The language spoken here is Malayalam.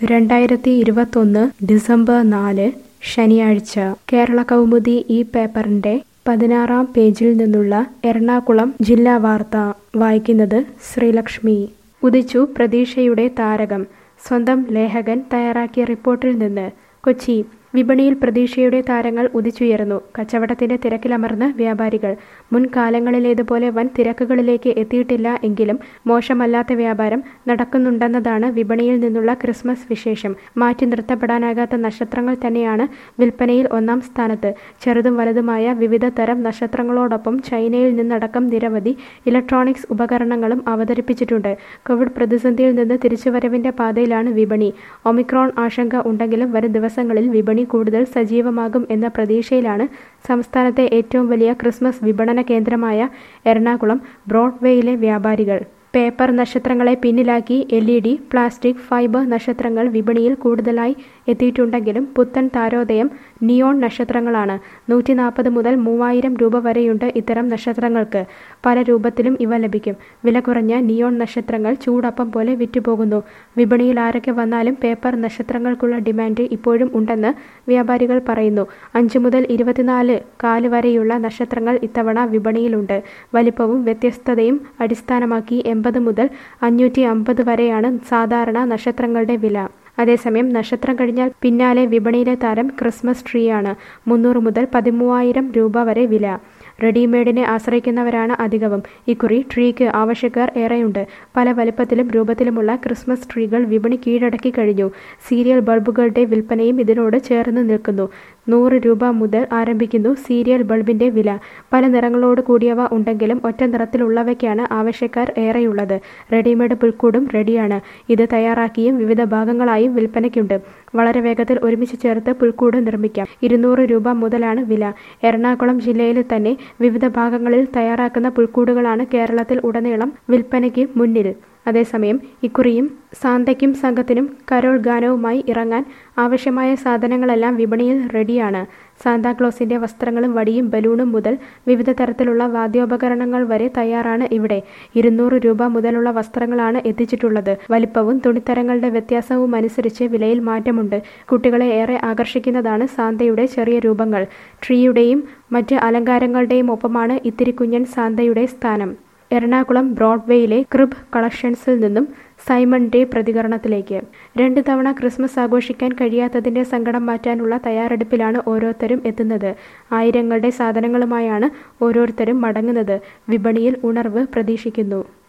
രണ്ടായിരത്തി ഇരുപത്തൊന്ന് ഡിസംബർ നാല് ശനിയാഴ്ച കേരള കൗമുദി ഈ പേപ്പറിന്റെ പതിനാറാം പേജിൽ നിന്നുള്ള എറണാകുളം ജില്ലാ വാർത്ത വായിക്കുന്നത് ശ്രീലക്ഷ്മി ഉദിച്ചു പ്രതീക്ഷയുടെ താരകം സ്വന്തം ലേഖകൻ തയ്യാറാക്കിയ റിപ്പോർട്ടിൽ നിന്ന് കൊച്ചി വിപണിയിൽ പ്രതീക്ഷയുടെ താരങ്ങൾ ഉദിച്ചുയർന്നു കച്ചവടത്തിന്റെ തിരക്കിലമർന്ന് വ്യാപാരികൾ മുൻകാലങ്ങളിലേതുപോലെ വൻ തിരക്കുകളിലേക്ക് എത്തിയിട്ടില്ല എങ്കിലും മോശമല്ലാത്ത വ്യാപാരം നടക്കുന്നുണ്ടെന്നതാണ് വിപണിയിൽ നിന്നുള്ള ക്രിസ്മസ് വിശേഷം മാറ്റി നിർത്തപ്പെടാനാകാത്ത നക്ഷത്രങ്ങൾ തന്നെയാണ് വിൽപ്പനയിൽ ഒന്നാം സ്ഥാനത്ത് ചെറുതും വലുതുമായ വിവിധ തരം നക്ഷത്രങ്ങളോടൊപ്പം ചൈനയിൽ നിന്നടക്കം നിരവധി ഇലക്ട്രോണിക്സ് ഉപകരണങ്ങളും അവതരിപ്പിച്ചിട്ടുണ്ട് കോവിഡ് പ്രതിസന്ധിയിൽ നിന്ന് തിരിച്ചുവരവിന്റെ പാതയിലാണ് വിപണി ഒമിക്രോൺ ആശങ്ക ഉണ്ടെങ്കിലും വരും ദിവസങ്ങളിൽ വിപണി കൂടുതൽ സജീവമാകും എന്ന പ്രതീക്ഷയിലാണ് സംസ്ഥാനത്തെ ഏറ്റവും വലിയ ക്രിസ്മസ് വിപണന കേന്ദ്രമായ എറണാകുളം ബ്രോഡ്വേയിലെ വ്യാപാരികൾ പേപ്പർ നക്ഷത്രങ്ങളെ പിന്നിലാക്കി L E D plastic fibre നക്ഷത്രങ്ങൾ വിപണിയിൽ കൂടുതലായി എത്തിയിട്ടുണ്ടെങ്കിലും പുത്തൻ താരോദയം നിയോൺ നക്ഷത്രങ്ങളാണ് നൂറ്റി നാൽപ്പത് മുതൽ മൂവായിരം രൂപ വരെയുണ്ട് ഇത്തരം നക്ഷത്രങ്ങൾക്ക് പല രൂപത്തിലും ഇവ ലഭിക്കും വില കുറഞ്ഞ നിയോൺ നക്ഷത്രങ്ങൾ ചൂടപ്പം പോലെ വിറ്റുപോകുന്നു വിപണിയിൽ ആരൊക്കെ വന്നാലും പേപ്പർ നക്ഷത്രങ്ങൾക്കുള്ള ഡിമാൻഡ് ഇപ്പോഴും ഉണ്ടെന്ന് വ്യാപാരികൾ പറയുന്നു അഞ്ചു മുതൽ ഇരുപത്തിനാല് കാല് വരെയുള്ള നക്ഷത്രങ്ങൾ ഇത്തവണ വിപണിയിലുണ്ട് വലിപ്പവും വ്യത്യസ്തതയും അടിസ്ഥാനമാക്കി എൺപത് മുതൽ അഞ്ഞൂറ്റി അമ്പത് വരെയാണ് സാധാരണ നക്ഷത്രങ്ങളുടെ വില അതേസമയം നക്ഷത്രം കഴിഞ്ഞാൽ പിന്നാലെ വിപണിയിലെ താരം ക്രിസ്മസ് ട്രീയാണ് മുന്നൂറ് മുതൽ പതിമൂവായിരം രൂപ വരെ വില റെഡിമെയ്ഡിനെ ആശ്രയിക്കുന്നവരാണ് അധികവും ഇക്കുറി ട്രീക്ക് ആവശ്യക്കാർ ഏറെയുണ്ട് പല വലുപ്പത്തിലും രൂപത്തിലുമുള്ള ക്രിസ്മസ് ട്രീകൾ വിപണി കീഴടക്കി കഴിഞ്ഞു സീരിയൽ ബൾബുകളുടെ വിൽപ്പനയും ഇതിനോട് ചേർന്ന് നിൽക്കുന്നു നൂറ് രൂപ മുതൽ ആരംഭിക്കുന്നു സീരിയൽ ബൾബിന്റെ വില പല നിറങ്ങളോട് കൂടിയവ ഉണ്ടെങ്കിലും ഒറ്റ നിറത്തിലുള്ളവയ്ക്കാണ് ആവശ്യക്കാർ ഏറെയുള്ളത് റെഡിമെയ്ഡ് പുൽക്കൂടും റെഡിയാണ് ഇത് തയ്യാറാക്കിയും വിവിധ ഭാഗങ്ങളായും വിൽപ്പനയ്ക്കുണ്ട് വളരെ വേഗത്തിൽ ഒരുമിച്ച് ചേർത്ത് പുൽക്കൂട് നിർമ്മിക്കാം ഇരുന്നൂറ് രൂപ മുതലാണ് വില എറണാകുളം ജില്ലയിൽ തന്നെ വിവിധ ഭാഗങ്ങളിൽ തയ്യാറാക്കുന്ന പുൽക്കൂടുകളാണ് കേരളത്തിൽ ഉടനീളം വിൽപ്പനയ്ക്ക് മുന്നിൽ അതേസമയം ഇക്കുറിയും സാന്തയ്ക്കും സംഘത്തിനും കരോൾ ഗാനവുമായി ഇറങ്ങാൻ ആവശ്യമായ സാധനങ്ങളെല്ലാം വിപണിയിൽ റെഡിയാണ് സാന്താക്ലോസിന്റെ വസ്ത്രങ്ങളും വടിയും ബലൂണും മുതൽ വിവിധ തരത്തിലുള്ള വാദ്യോപകരണങ്ങൾ വരെ തയ്യാറാണ് ഇവിടെ ഇരുന്നൂറ് രൂപ മുതലുള്ള വസ്ത്രങ്ങളാണ് എത്തിച്ചിട്ടുള്ളത് വലിപ്പവും തുണിത്തരങ്ങളുടെ വ്യത്യാസവും അനുസരിച്ച് വിലയിൽ മാറ്റമുണ്ട് കുട്ടികളെ ഏറെ ആകർഷിക്കുന്നതാണ് സാന്തയുടെ ചെറിയ രൂപങ്ങൾ ട്രീയുടെയും മറ്റ് അലങ്കാരങ്ങളുടെയും ഒപ്പമാണ് ഇത്തിരി കുഞ്ഞൻ സാന്തയുടെ സ്ഥാനം എറണാകുളം ബ്രോഡ്വേയിലെ ക്രിബ് കളക്ഷൻസിൽ നിന്നും സൈമണിന്റെ പ്രതികരണത്തിലേക്ക് രണ്ട് തവണ ക്രിസ്മസ് ആഘോഷിക്കാൻ കഴിയാത്തതിന്റെ സങ്കടം മാറ്റാനുള്ള തയ്യാറെടുപ്പിലാണ് ഓരോരുത്തരും എത്തുന്നത് ആയിരങ്ങളുടെ സാധനങ്ങളുമായാണ് ഓരോരുത്തരും മടങ്ങുന്നത് വിപണിയിൽ ഉണർവ് പ്രതീക്ഷിക്കുന്നു